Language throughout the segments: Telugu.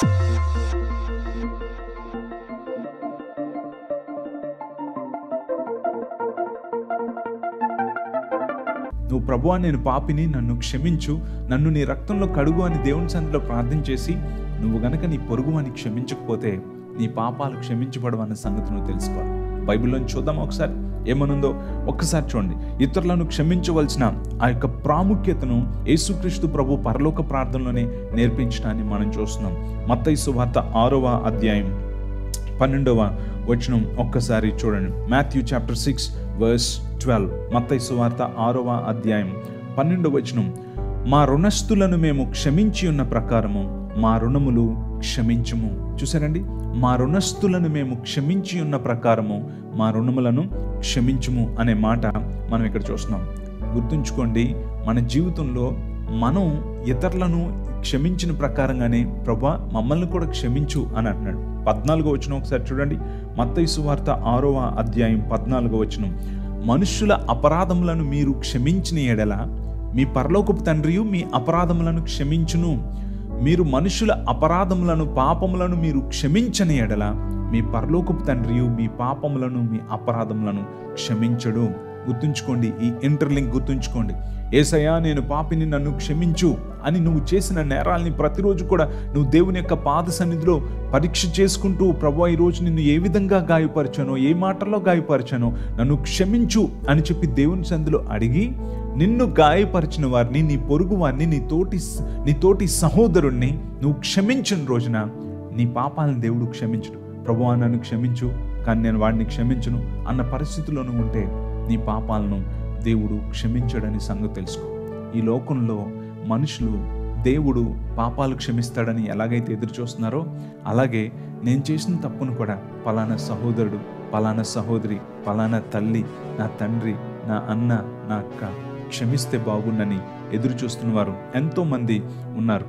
నువ్వు ప్రభువా నేను పాపిని నన్ను క్షమించు నన్ను నీ రక్తంలో కడుగు అని దేవుని సన్నిధిలో ప్రార్థన చేసి నువ్వు గనక నీ పొరుగు అని క్షమించకపోతే నీ పాపాలు క్షమించబడవన్న సంగతి నువ్వు తెలుసుకోవాలి బైబిల్లో చూద్దాం ఒకసారి ఏమనుందో ఒక్కసారి చూడండి ఇతరులను క్షమించవలసిన ఆ యొక్క ప్రాముఖ్యతను యేసుక్రీస్తు ప్రభు పరలోక ప్రార్థనలోనే నేర్పించడాన్ని మనం చూస్తున్నాం మత్తయి సువార్త ఆరవ అధ్యాయం పన్నెండవ వచనం ఒక్కసారి చూడండి Matthew chapter six verse twelve మత్తయి సువార్త ఆరవ అధ్యాయం పన్నెండవ వచనం మా రుణస్థులను మేము క్షమించి ఉన్న ప్రకారము మా రుణములు క్షమించుము చూసారండి మా రుణస్థులను మేము క్షమించి ఉన్న ప్రకారము మా రుణములను క్షమించుము అనే మాట మనం ఇక్కడ చూస్తున్నాం గుర్తుంచుకోండి మన జీవితంలో మనం ఇతరులను క్షమించిన ప్రకారంగానే ప్రభా మమ్మల్ని కూడా క్షమించు అని అంటున్నాడు పద్నాలుగో వచనం ఒకసారి చూడండి మత్తయి సువార్త ఆరవ అధ్యాయం పద్నాలుగో వచనం మనుష్యుల అపరాధములను మీరు క్షమించిన ఎడల మీ పరలోకపు తండ్రియు మీ అపరాధములను క్షమించును మీరు మనుషుల అపరాధములను పాపములను మీరు క్షమించని ఎడల మీ పరలోకపు తండ్రియు మీ పాపములను మీ అపరాధములను క్షమించడు గుర్తుంచుకోండి ఈ ఇంటర్లింక్ గుర్తుంచుకోండి ఏసయ్యా నేను పాపిని నన్ను క్షమించు అని నువ్వు చేసిన నేరాల్ని ప్రతిరోజు కూడా నువ్వు దేవుని యొక్క పాద సన్నిధిలో పరీక్ష చేసుకుంటూ ప్రభు ఈరోజు నిన్ను ఏ విధంగా గాయపరిచానో ఏ మాటల్లో గాయపరిచానో నన్ను క్షమించు అని చెప్పి దేవుని సన్నిధిలో అడిగి నిన్ను గాయపరిచిన వారిని నీ పొరుగు వారిని నీ తోటి నీ తోటి సహోదరుణ్ణి నువ్వు క్షమించిన రోజున నీ పాపాలను దేవుడు క్షమించడు ప్రభువా నన్ను క్షమించు కానీ నేను వాడిని క్షమించను అన్న పరిస్థితిలో నువ్వు ఉంటే నీ పాపాలను దేవుడు క్షమించడని సంగతి తెలుసుకో ఈ లోకంలో మనుషులు దేవుడు పాపాలు క్షమిస్తాడని ఎలాగైతే ఎదురు చూస్తున్నారో అలాగే నేను చేసిన తప్పును కూడా పలానా సహోదరుడు పలానా సహోదరి పలానా తల్లి నా తండ్రి నా అన్న నా అక్క క్షమిస్తే బాగుండని ఎదురు చూస్తున్న వారు ఎంతోమంది ఉన్నారు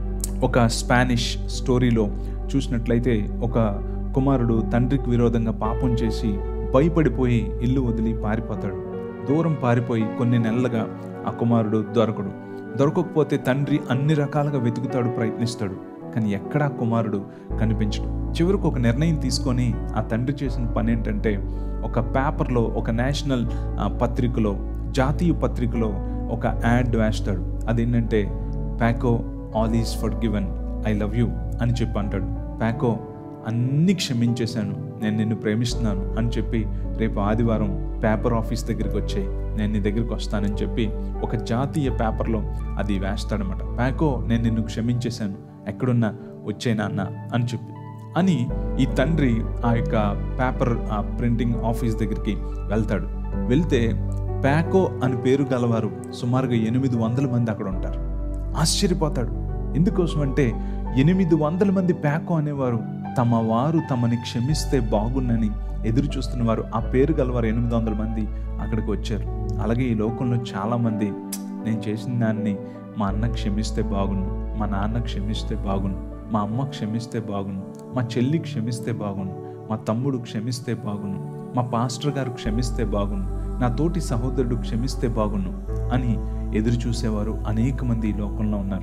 ఒక స్పానిష్ స్టోరీలో చూసినట్లయితే ఒక కుమారుడు తండ్రికి విరోధంగా పాపం చేసి భయపడిపోయి ఇల్లు వదిలి పారిపోతాడు దూరం పారిపోయి కొన్ని నెలలుగా ఆ కుమారుడు దొరకడు దొరకకపోతే తండ్రి అన్ని రకాలుగా వెతుకుతాడు ప్రయత్నిస్తాడు కానీ ఎక్కడా కుమారుడు కనిపించడు చివరికి ఒక నిర్ణయం తీసుకొని ఆ తండ్రి చేసిన పని ఏంటంటే ఒక పేపర్లో ఒక నేషనల్ ఆ, పత్రికలో జాతీయ పత్రికలో ఒక యాడ్ వేస్తాడు అదేంటంటే Paco all is forgiven I love you అని చెప్పి అంటాడు ప్యాకో అన్ని క్షమించేశాను నేను నిన్ను ప్రేమిస్తున్నాను అని చెప్పి రేపు ఆదివారం పేపర్ ఆఫీస్ దగ్గరికి వచ్చాయి నేను నీ దగ్గరికి వస్తానని చెప్పి ఒక జాతీయ పేపర్లో అది వేస్తాడనమాట ప్యాకో నేను నిన్ను క్షమించేశాను ఎక్కడున్నా వచ్చే నాన్న అని చెప్పి అని ఈ తండ్రి ఆ యొక్క పేపర్ ఆ ప్రింటింగ్ ఆఫీస్ దగ్గరికి వెళ్తాడు వెళ్తే ప్యాకో అని పేరు గలవారు సుమారుగా ఎనిమిది వందల మంది అక్కడ ఉంటారు ఆశ్చర్యపోతాడు ఎందుకోసం అంటే ఎనిమిది వందల మంది ప్యాకో అనేవారు తమ వారు తమని క్షమిస్తే బాగున్నని ఎదురు చూస్తున్న వారు ఆ పేరు గలవారు ఎనిమిది వందల మంది అక్కడికి వచ్చారు అలాగే ఈ లోకంలో చాలామంది నేను చేసిన దాన్ని మా అన్న క్షమిస్తే బాగున్ను మా నాన్న క్షమిస్తే బాగున్ను మా అమ్మ క్షమిస్తే బాగున్ను మా చెల్లి క్షమిస్తే బాగున్ను మా తమ్ముడు క్షమిస్తే బాగున్ను మా పాస్టర్ గారు క్షమిస్తే బాగున్ను నా తోటి సహోదరుడు క్షమిస్తే బాగున్ను అని ఎదురు చూసేవారు అనేక మంది ఈ లోకంలో ఉన్నారు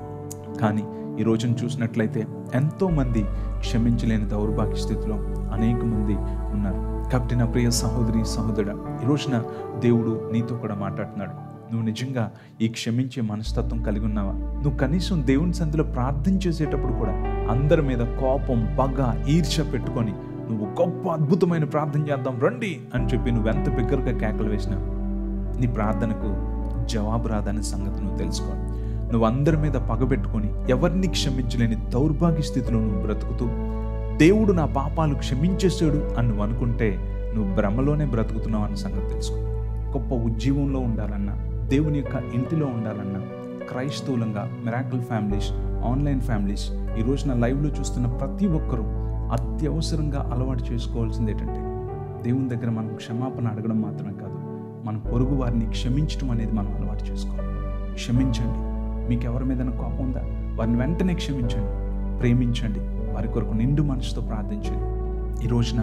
కానీ ఈ రోజున చూసినట్లయితే ఎంతోమంది క్షమించలేని దౌర్భాగ్య స్థితిలో అనేక మంది ఉన్నారు కాబట్టి నా ప్రియ సహోదరి సహోదరుడ ఈ రోజున దేవుడు నీతో కూడా మాట్లాడుతున్నాడు నువ్వు నిజంగా ఈ క్షమించే మనస్తత్వం కలిగి ఉన్నావా నువ్వు కనీసం దేవుని సంధిలో ప్రార్థన చేసేటప్పుడు కూడా అందరి మీద కోపం పగ ఈర్ష్య పెట్టుకొని నువ్వు గొప్ప అద్భుతమైన ప్రార్థన చేద్దాం రండి అని చెప్పి నువ్వెంత బిగ్గరగా కేకలు వేసినా నీ ప్రార్థనకు జవాబు రాదనే సంగతి నువ్వు తెలుసుకోవాలి నువ్వు అందరి మీద పగబెట్టుకొని ఎవరిని క్షమించలేని దౌర్భాగ్య స్థితిలో నువ్వు బ్రతుకుతూ దేవుడు నా పాపాలు క్షమించేశాడు అని నువ్వు అనుకుంటే నువ్వు భ్రమలోనే బ్రతుకుతున్నావు అన్న సంగతి తెలుసుకో గొప్ప ఉద్యోగంలో ఉండాలన్నా దేవుని యొక్క ఇంటిలో ఉండాలన్నా క్రైస్తవులంగా మిరాకిల్ ఫ్యామిలీస్ ఆన్లైన్ ఫ్యామిలీస్ ఈ రోజున లైవ్లో చూస్తున్న ప్రతి ఒక్కరూ అత్యవసరంగా అలవాటు చేసుకోవాల్సింది ఏంటంటే దేవుని దగ్గర మనం క్షమాపణ అడగడం మాత్రమే కాదు మన పొరుగు వారిని క్షమించడం అనేది మనం అలవాటు చేసుకోవాలి క్షమించండి మీకు ఎవరి మీద కోపం ఉందా వారిని వెంటనే క్షమించండి ప్రేమించండి వారి కొరకు నిండు మనసుతో ప్రార్థించండి ఈ రోజున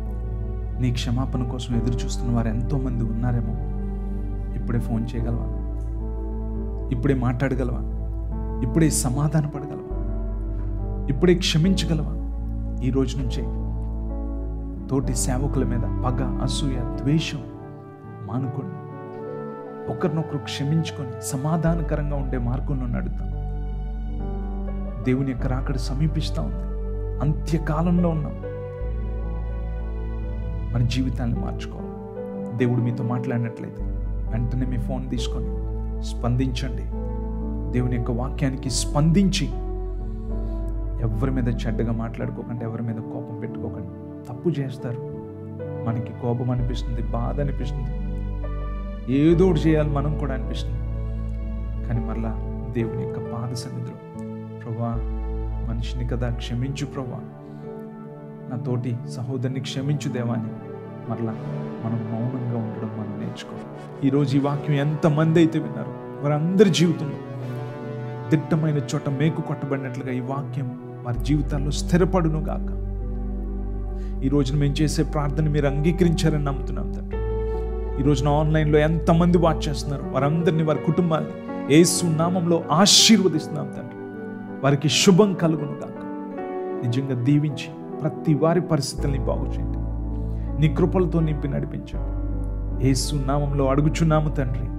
నీ క్షమాపణ కోసం ఎదురు చూస్తున్న వారు ఎంతోమంది ఉన్నారేమో ఇప్పుడే ఫోన్ చేయగలవా ఇప్పుడే మాట్లాడగలవా ఇప్పుడే సమాధాన పడగలవా ఇప్పుడే క్షమించగలవా ఈ రోజు నుంచే తోటి సేవకుల మీద పగ అసూయ ద్వేషం మానుకోండి ఒకరినొకరు క్షమించుకొని సమాధానకరంగా ఉండే మార్గంలో నడుద్దాం దేవుని యొక్క రాకడ సమీపిస్తూ ఉంది అంత్యకాలంలో ఉన్నాం మన జీవితాన్ని మార్చుకోవాలి దేవుడు మీతో మాట్లాడినట్లయితే వెంటనే మీ ఫోన్ తీసుకొని స్పందించండి దేవుని యొక్క వాక్యానికి స్పందించి ఎవరి మీద చెడ్డగా మాట్లాడుకోకండి ఎవరి మీద కోపం పెట్టుకోకండి తప్పు చేస్తారు మనకి కోపం అనిపిస్తుంది బాధ అనిపిస్తుంది ఏదో ఒకటి చేయాలి మనం కూడా అనిపిస్తుంది కానీ మరలా దేవుని యొక్క పాద సన్నిధిలో ప్రభా మనిషిని కదా క్షమించు ప్రభా నా తోటి సహోదరుని క్షమించు దేవాని మరలా మనం మౌనంగా ఉండడం మనం నేర్చుకోవాలి ఈరోజు ఈ వాక్యం ఎంతమంది అయితే విన్నారు వారందరి జీవితంలో దిట్టమైన చోట మేకు కొట్టబడినట్లుగా ఈ వాక్యం వారి జీవితాల్లో స్థిరపడును గాక ఈ రోజున మేము చేసే ప్రార్థన మీరు అంగీకరించారని నమ్ముతున్నాం తండ్రి ఈ రోజున ఆన్లైన్లో ఎంతమంది వాచ్ చేస్తున్నారు వారందరినీ వారి కుటుంబాన్ని ఏసు నామంలో ఆశీర్వదిస్తున్నాం తండ్రి వారికి శుభం కలుగును గాక నిజంగా దీవించి ప్రతి వారి పరిస్థితుల్ని బాగు చేయండి నీ కృపలతో నింపి నడిపించండి ఏసు నామంలో అడుగుచున్నాము తండ్రి